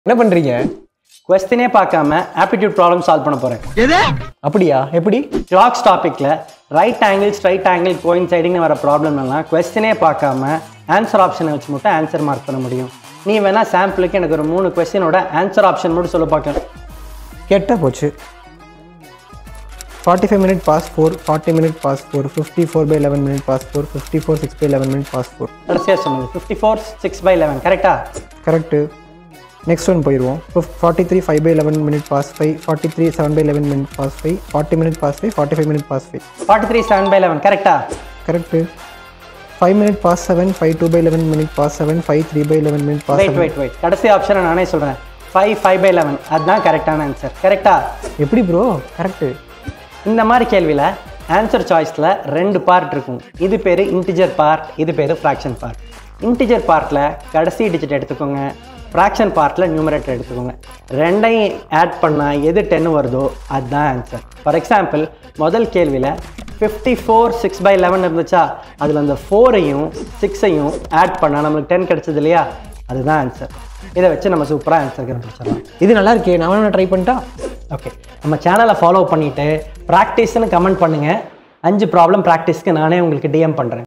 என்ன பண்றீங்க கொஸ்டினே பார்க்காம ஆப்டிடியூட் ப்ராப்ளம் சால்வ் பண்ண போகிறேன் அப்படியா எப்படி கிளாக்ஸ் டாப்பிக்கில் ரைட் ஆங்கிள் ஸ்ட்ரைட் ஆங்கிள் கோயின்சைடிங்னு வர ப்ராப்ளம் எல்லாம் கொஸ்டினே பார்க்காம ஆன்சர் ஆப்ஷனை வச்சு மட்டும் ஆன்சர் மார்க் பண்ண முடியும் நீ வேணா சாம்பிளுக்கு எனக்கு ஒரு மூணு கொஸ்டினோட ஆன்சர் ஆப்ஷன் மட்டும் சொல்ல பார்க்க கெட்ட போச்சு forty five minute past four forty minute past four fifty four by eleven minute past four fifty four six by eleven minute past four கடைசியாக சொன்னது fifty four six by eleven கரெக்டா correct next one போயிடுவோம் forty three five by eleven minute past five forty three seven by eleven minute past five forty minute past five forty five minute past five forty three seven by eleven கரெக்டா correct five minute past seven five two by eleven minute past seven five three by eleven minute past wait wait wait கடைசி ஆப்ஷனை நானே சொல்கிறேன் five five by eleven அதுதான் கரெக்டான answer கரெக்டா எப்படி bro correct இந்த மாதிரி கேள்வியில் ஆன்சர் சாய்ஸில் ரெண்டு பார்ட் இருக்கும் இது பேர் இன்டிஜர் பார்ட் இது பேர் ஃப்ராக்ஷன் பார்ட் இன்டிஜர் பார்ட்டில் கடைசி டிஜிட் எடுத்துக்கோங்க ஃப்ராக்ஷன் பார்ட்டில் நியூமரேட்டர் எடுத்துக்கோங்க ரெண்டையும் ஆட் பண்ணால் எது டென் வருதோ அதுதான் ஆன்சர் ஃபார் எக்ஸாம்பிள் முதல் கேள்வியில் fifty four six by eleven இருந்துச்சா அதில் அந்த ஃபோரையும் சிக்ஸையும் ஆட் பண்ணால் நம்மளுக்கு டென் கிடச்சது இல்லையா அதுதான் ஆன்சர் இதை வச்சு நம்ம சூப்பராக ஆன்சர் கண்டுபிடிச்சிடலாம் இது நல்லா இருக்கே நான் வேணா ட்ரை பண்ணிட்டா ஓகே நம்ம சேனலை ஃபாலோ பண்ணிவிட்டு ப்ராக்டிஸ்னு கமெண்ட் பண்ணுங்கள் அஞ்சு ப்ராப்ளம் ப்ராக்டிஸ்க்கு நானே உங்களுக்கு டிஎம் பண்ணுறேன்